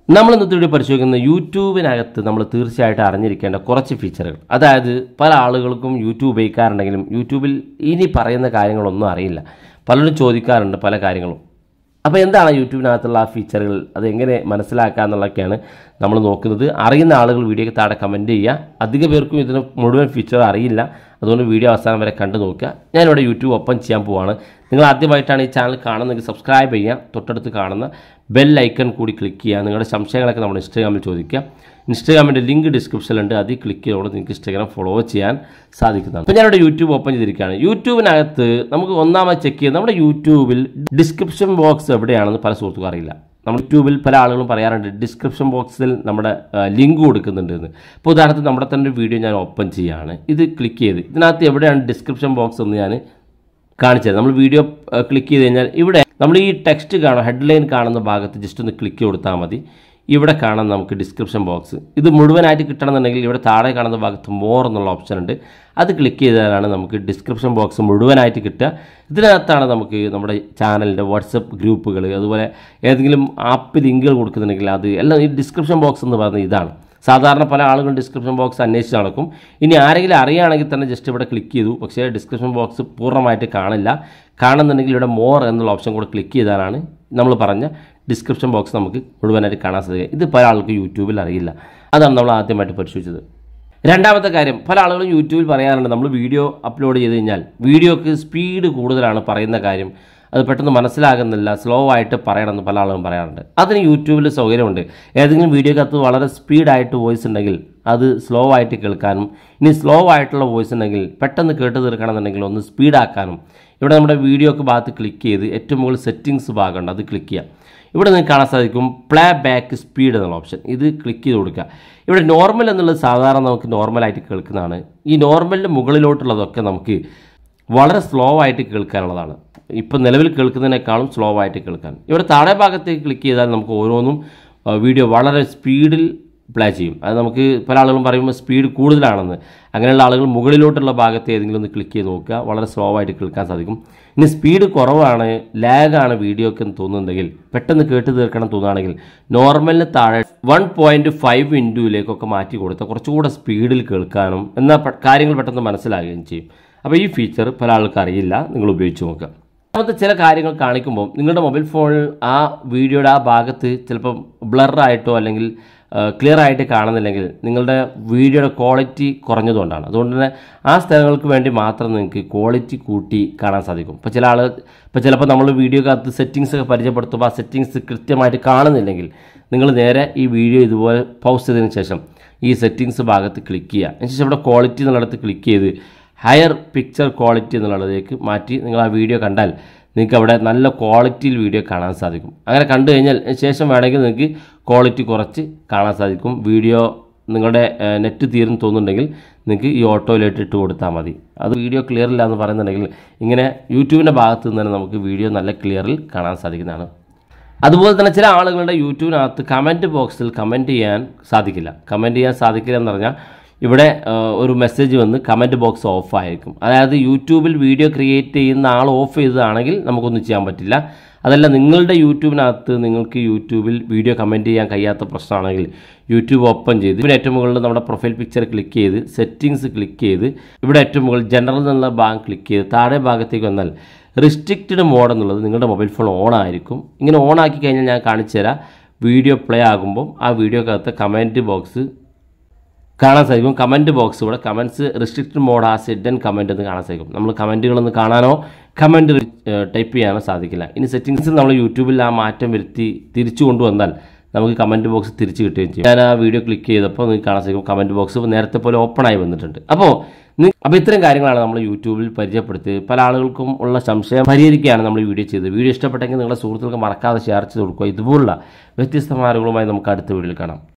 നമ്മൾ ഇന്നത്തെ വീഡിയോ പരിശോധിക്കുന്ന യൂട്യൂബിനകത്ത് നമ്മൾ തീർച്ചയായിട്ടും അറിഞ്ഞിരിക്കേണ്ട കുറച്ച് ഫീച്ചറുകൾ അതായത് പല ആളുകൾക്കും യൂട്യൂബ് ഉപയോഗിക്കാറുണ്ടെങ്കിലും യൂട്യൂബിൽ ഇനി പറയുന്ന കാര്യങ്ങളൊന്നും അറിയില്ല പലരും ചോദിക്കാറുണ്ട് പല കാര്യങ്ങളും അപ്പോൾ എന്താണ് യൂട്യൂബിനകത്തുള്ള ആ ഫീച്ചറുകൾ അത് എങ്ങനെ മനസ്സിലാക്കുക എന്നുള്ളതൊക്കെയാണ് നമ്മൾ നോക്കുന്നത് അറിയുന്ന ആളുകൾ വീഡിയോയ്ക്ക് താഴെ കമൻറ്റ് ചെയ്യുക അധിക പേർക്കും ഇതിന് മുഴുവൻ ഫീച്ചർ അറിയില്ല അതുകൊണ്ട് വീഡിയോ അവസാനം വരെ കണ്ടു നോക്കുക ഞാനിവിടെ യൂട്യൂബ് ഓപ്പൺ ചെയ്യാൻ പോവാണ് നിങ്ങൾ ആദ്യമായിട്ടാണ് ഈ ചാനൽ കാണുന്നതെങ്കിൽ സബ്സ്ക്രൈബ് ചെയ്യുക തൊട്ടടുത്ത് കാണുന്ന ബെൽ ഐക്കൺ കൂടി ക്ലിക്ക് ചെയ്യുക നിങ്ങളുടെ സംശയങ്ങളൊക്കെ നമ്മുടെ ഇൻസ്റ്റാഗ്രാമിൽ ചോദിക്കുക ഇൻസ്റ്റാഗ്രാമിൻ്റെ ലിങ്ക് ഡിസ്ക്രിപ്ഷനിലുണ്ട് അതിൽ ക്ലിക്ക് ചെയ്തുകൊണ്ട് നിങ്ങൾക്ക് ഇൻസ്റ്റാഗ്രാം ഫോളോ ചെയ്യാൻ സാധിക്കുന്നതാണ് അപ്പോൾ ഞാനിവിടെ യൂട്യൂബ് ഓപ്പൺ ചെയ്തിരിക്കുകയാണ് യൂട്യൂബിനകത്ത് നമുക്ക് ഒന്നാമത് ചെക്ക് ചെയ്ത് നമ്മുടെ യൂട്യൂബിൽ ഡിസ്ക്രിപ്ഷൻ ബോക്സ് എവിടെയാണെന്ന് പല സുഹൃത്തുക്കളും അറിയില്ല നമ്മൾ യൂട്യൂബിൽ പല ആളുകളും പറയാറുണ്ട് ഡിസ്ക്രിപ്ഷൻ ബോക്സിൽ നമ്മുടെ ലിങ്ക് കൊടുക്കുന്നുണ്ട് എന്ന് ഇപ്പോൾ ഉദാഹരണത്തിന് നമ്മുടെ തന്നെ ഒരു വീഡിയോ ഞാൻ ഓപ്പൺ ചെയ്യുകയാണ് ഇത് ക്ലിക്ക് ചെയ്ത് ഇതിനകത്ത് എവിടെയാണ് ഡിസ്ക്രിപ്ഷൻ ബോക്സ് എന്ന് ഞാൻ കാണിച്ചത് നമ്മൾ വീഡിയോ ക്ലിക്ക് ചെയ്ത് കഴിഞ്ഞാൽ ഇവിടെ നമ്മൾ ഈ ടെക്സ്റ്റ് കാണാം ഹെഡ്ലൈൻ കാണുന്ന ഭാഗത്ത് ജസ്റ്റ് ഒന്ന് ക്ലിക്ക് കൊടുത്താൽ മതി ഇവിടെ കാണാം നമുക്ക് ഡിസ്ക്രിപ്ഷൻ ബോക്സ് ഇത് മുഴുവനായിട്ട് കിട്ടണമെന്നുണ്ടെങ്കിൽ ഇവിടെ താഴെ കാണുന്ന ഭാഗത്ത് മോർ എന്നുള്ള ഓപ്ഷൻ ഉണ്ട് അത് ക്ലിക്ക് ചെയ്താലാണ് നമുക്ക് ഡിസ്ക്രിപ്ഷൻ ബോക്സ് മുഴുവനായിട്ട് കിട്ടുക ഇതിനകത്താണ് നമുക്ക് നമ്മുടെ ചാനലിൻ്റെ വാട്സപ്പ് ഗ്രൂപ്പുകൾ അതുപോലെ ഏതെങ്കിലും ആപ്പ് ലിങ്കുകൾ കൊടുക്കുന്നുണ്ടെങ്കിൽ അത് എല്ലാം ഈ ഡിസ്ക്രിപ്ഷൻ ബോക്സ് എന്ന് പറയുന്നത് ഇതാണ് സാധാരണ പല ആളുകളും ഡിസ്ക്രിപ്ഷൻ ബോക്സ് അന്വേഷിച്ച് നടക്കും ഇനി ആരെങ്കിലും അറിയുകയാണെങ്കിൽ തന്നെ ജസ്റ്റ് ഇവിടെ ക്ലിക്ക് ചെയ്തു പക്ഷേ ഡിസ്ക്രിപ്ഷൻ ബോക്സ് പൂർണ്ണമായിട്ട് കാണില്ല കാണുന്നുണ്ടെങ്കിൽ ഇവിടെ മോർ എന്നുള്ള ഓപ്ഷൻ കൂടെ ക്ലിക്ക് ചെയ്താലാണ് നമ്മൾ പറഞ്ഞ ഡിസ്ക്രിപ്ഷൻ ബോക്സ് നമുക്ക് മുഴുവനായിട്ട് കാണാൻ സാധിക്കുക ഇത് പല ആൾക്ക് യൂട്യൂബിൽ അറിയില്ല അതാണ് നമ്മൾ ആദ്യമായിട്ട് പരിശോധിച്ചത് രണ്ടാമത്തെ കാര്യം പല ആളുകളും യൂട്യൂബിൽ പറയാറുണ്ട് നമ്മൾ വീഡിയോ അപ്ലോഡ് ചെയ്ത് കഴിഞ്ഞാൽ വീഡിയോക്ക് സ്പീഡ് കൂടുതലാണ് പറയുന്ന കാര്യം അത് പെട്ടെന്ന് മനസ്സിലാകുന്നില്ല സ്ലോ ആയിട്ട് പറയണമെന്ന് പല ആളുകളും പറയാറുണ്ട് അതിന് യൂട്യൂബിൽ സൗകര്യമുണ്ട് ഏതെങ്കിലും വീഡിയോക്കകത്ത് വളരെ സ്പീഡായിട്ട് വോയിസ് ഉണ്ടെങ്കിൽ അത് സ്ലോ ആയിട്ട് കേൾക്കാനും ഇനി സ്ലോ ആയിട്ടുള്ള വോയിസ് ഉണ്ടെങ്കിൽ പെട്ടെന്ന് കേട്ട് തീർക്കണമെന്നുണ്ടെങ്കിൽ ഒന്ന് സ്പീഡാക്കാനും ഇവിടെ നമ്മുടെ വീഡിയോക്ക് ഭാഗത്ത് ക്ലിക്ക് ചെയ്ത് ഏറ്റവും മുകളിൽ സെറ്റിങ്സ് ഭാഗമുണ്ട് അത് ക്ലിക്ക് ചെയ്യാം ഇവിടെ നിങ്ങൾക്ക് കാണാൻ സാധിക്കും പ്ലേ ബാക്ക് സ്പീഡ് എന്നുള്ള ഓപ്ഷൻ ഇത് ക്ലിക്ക് ചെയ്ത് കൊടുക്കുക ഇവിടെ നോർമൽ എന്നുള്ളത് സാധാരണ നമുക്ക് നോർമലായിട്ട് കേൾക്കുന്നതാണ് ഈ നോർമലിൻ്റെ മുകളിലോട്ടുള്ളതൊക്കെ നമുക്ക് വളരെ സ്ലോ ആയിട്ട് കേൾക്കാനുള്ളതാണ് ഇപ്പം നിലവിൽ കേൾക്കുന്നതിനേക്കാളും സ്ലോ ആയിട്ട് കേൾക്കാൻ ഇവിടെ താഴെ ഭാഗത്തേക്ക് ക്ലിക്ക് ചെയ്താൽ നമുക്ക് ഓരോന്നും ആ, വീഡിയോ വളരെ സ്പീഡിൽ പ്ലേ ചെയ്യും അത് നമുക്ക് പല ആളുകളും പറയുമ്പോൾ സ്പീഡ് കൂടുതലാണെന്ന് അങ്ങനെയുള്ള ആളുകൾ മുകളിലോട്ടുള്ള ഭാഗത്ത് ഏതെങ്കിലും ഒന്ന് ക്ലിക്ക് ചെയ്ത് നോക്കുക വളരെ സ്ലോ ആയിട്ട് കേൾക്കാൻ സാധിക്കും ഇനി സ്പീഡ് കുറവാണ് ലാഗാണ് വീഡിയോക്ക് എന്ന് തോന്നുന്നുണ്ടെങ്കിൽ പെട്ടെന്ന് കേട്ട് തീർക്കണം തോന്നുകയാണെങ്കിൽ നോർമലിന് താഴെ വൺ പോയിൻറ്റ് ഫൈവ് ഇൻറ്റുവിലേക്കൊക്കെ മാറ്റി കൊടുത്താൽ കുറച്ചുകൂടെ സ്പീഡിൽ കേൾക്കാനും എന്നാൽ പെ- കാര്യങ്ങൾ പെട്ടെന്ന് മനസ്സിലാകുകയും ചെയ്യും അപ്പോൾ ഈ ഫീച്ചർ പല ആൾക്കും അറിയില്ല നിങ്ങൾ ഉപയോഗിച്ച് നോക്കുക രണ്ടാമത്തെ ചില കാര്യങ്ങൾ കാണിക്കുമ്പോൾ നിങ്ങളുടെ മൊബൈൽ ഫോണിൽ ആ വീഡിയോയുടെ ആ ഭാഗത്ത് ചിലപ്പം ബ്ലറായിട്ടോ അല്ലെങ്കിൽ ക്ലിയർ ആയിട്ട് കാണുന്നില്ലെങ്കിൽ നിങ്ങളുടെ വീഡിയോയുടെ ക്വാളിറ്റി കുറഞ്ഞതുകൊണ്ടാണ് അതുകൊണ്ട് തന്നെ ആ സ്ഥലങ്ങൾക്ക് വേണ്ടി മാത്രം നിങ്ങൾക്ക് ക്വാളിറ്റി കൂട്ടി കാണാൻ സാധിക്കും ഇപ്പോൾ ചില ആൾ ഇപ്പോൾ ചിലപ്പോൾ നമ്മൾ വീഡിയോക്കകത്ത് സെറ്റിങ്സ് ഒക്കെ പരിചയപ്പെടുത്തുമ്പോൾ ആ സെറ്റിങ്സ് കൃത്യമായിട്ട് കാണുന്നില്ലെങ്കിൽ നിങ്ങൾ നേരെ ഈ വീഡിയോ ഇതുപോലെ പൗസ് ചെയ്തതിന് ശേഷം ഈ സെറ്റിങ്സ് ഭാഗത്ത് ക്ലിക്ക് ചെയ്യുക അതിനുശേഷം ഇവിടെ ക്വാളിറ്റി എന്നുള്ളിടത്ത് ക്ലിക്ക് ചെയ്ത് ഹയർ പിക്ചർ ക്വാളിറ്റി എന്നുള്ളതിലേക്ക് മാറ്റി നിങ്ങൾ ആ വീഡിയോ കണ്ടാൽ നിങ്ങൾക്ക് അവിടെ നല്ല ക്വാളിറ്റിയിൽ വീഡിയോ കാണാൻ സാധിക്കും അങ്ങനെ കണ്ടു കഴിഞ്ഞാൽ ശേഷം വേണമെങ്കിൽ നിങ്ങൾക്ക് ക്വാളിറ്റി കുറച്ച് കാണാൻ സാധിക്കും വീഡിയോ നിങ്ങളുടെ നെറ്റ് തീർന്ന് തോന്നുന്നുണ്ടെങ്കിൽ നിങ്ങൾക്ക് ഈ ഓട്ടോയിലിട്ട് ഇട്ട് കൊടുത്താൽ മതി അത് വീഡിയോ ക്ലിയർ ഇല്ല എന്ന് പറയുന്നുണ്ടെങ്കിൽ ഇങ്ങനെ യൂട്യൂബിൻ്റെ ഭാഗത്ത് നിന്ന് തന്നെ നമുക്ക് വീഡിയോ നല്ല ക്ലിയറിൽ കാണാൻ സാധിക്കുന്നതാണ് അതുപോലെ തന്നെ ചില ആളുകളുടെ യൂട്യൂബിനകത്ത് കമൻറ്റ് ബോക്സിൽ കമൻറ്റ് ചെയ്യാൻ സാധിക്കില്ല കമൻറ്റ് ചെയ്യാൻ സാധിക്കില്ല എന്ന് പറഞ്ഞാൽ ഇവിടെ ആ, ഒരു മെസ്സേജ് വന്ന് കമൻറ്റ് ബോക്സ് ഓഫ് ആയിരിക്കും അതായത് യൂട്യൂബിൽ വീഡിയോ ക്രിയേറ്റ് ചെയ്യുന്ന ആൾ ഓഫ് ചെയ്തതാണെങ്കിൽ നമുക്കൊന്നും ചെയ്യാൻ പറ്റില്ല അതല്ല നിങ്ങളുടെ യൂട്യൂബിനകത്ത് നിങ്ങൾക്ക് യൂട്യൂബിൽ വീഡിയോ കമൻറ്റ് ചെയ്യാൻ കഴിയാത്ത പ്രശ്നമാണെങ്കിൽ യൂട്യൂബ് ഓപ്പൺ ചെയ്ത് ഇവിടെ ഏറ്റവും മുകളിൽ നമ്മുടെ പ്രൊഫൈൽ പിക്ചർ ക്ലിക്ക് ചെയ്ത് സെറ്റിങ്സ് ക്ലിക്ക് ചെയ്ത് ഇവിടെ ഏറ്റവും മുകളിൽ ജനറൽ എന്നുള്ള ഭാഗം ക്ലിക്ക് ചെയ്ത് താഴെ ഭാഗത്തേക്ക് വന്നാൽ റിസ്ട്രിക്റ്റഡ് മോഡ് എന്നുള്ളത് നിങ്ങളുടെ മൊബൈൽ ഫോൺ ഓൺ ആയിരിക്കും ഇങ്ങനെ ഓൺ ആക്കി കഴിഞ്ഞാൽ ഞാൻ കാണിച്ചു തരാം വീഡിയോ പ്ലേ ആകുമ്പോൾ ആ വീഡിയോക്കകത്ത് കമൻറ്റ് ബോക്സ് കാണാൻ സാധിക്കും കമൻറ്റ് ബോക്സ് ഇവിടെ കമൻറ്റ്സ് റിസ്ട്രിക്റ്റഡ് മോഡ് ആ സെഡൻ കമൻറ്റ് എന്ന് കാണാൻ സാധിക്കും നമ്മൾ കമൻറ്റുകളൊന്ന് കാണാനോ കമൻറ്റ് ടൈപ്പ് ചെയ്യാനോ സാധിക്കില്ല ഇനി സെറ്റിങ്സിൽ നമ്മൾ യൂട്യൂബിൽ ആ മാറ്റം വരുത്തി തിരിച്ചു കൊണ്ടുവന്നാൽ നമുക്ക് കമൻറ്റ് ബോക്സ് തിരിച്ച് കിട്ടുകയും ചെയ്യും ഞാൻ ആ വീഡിയോ ക്ലിക്ക് ചെയ്തപ്പോൾ നിങ്ങൾക്ക് കാണാൻ സാധിക്കും കമൻറ്റ് ബോക്സ് നേരത്തെ പോലെ ഓപ്പൺ ആയി വന്നിട്ടുണ്ട് അപ്പോൾ അപ്പോൾ ഇത്തരം കാര്യങ്ങളാണ് നമ്മൾ യൂട്യൂബിൽ പരിചയപ്പെടുത്തി പല ആളുകൾക്കും ഉള്ള സംശയം പരിഹരിക്കുകയാണ് നമ്മൾ ഈ വീഡിയോ ചെയ്തത് വീഡിയോ ഇഷ്ടപ്പെട്ടെങ്കിൽ നിങ്ങളുടെ സുഹൃത്തുക്കൾക്ക് മറക്കാതെ ഷെയർ ചെയ്ത് കൊടുക്കുക ഇതുപോലുള്ള വ്യത്യസ്തമായ അറിവുകളുമായി നമുക്ക് അടുത്ത വീഡിയോയിൽ കാണാം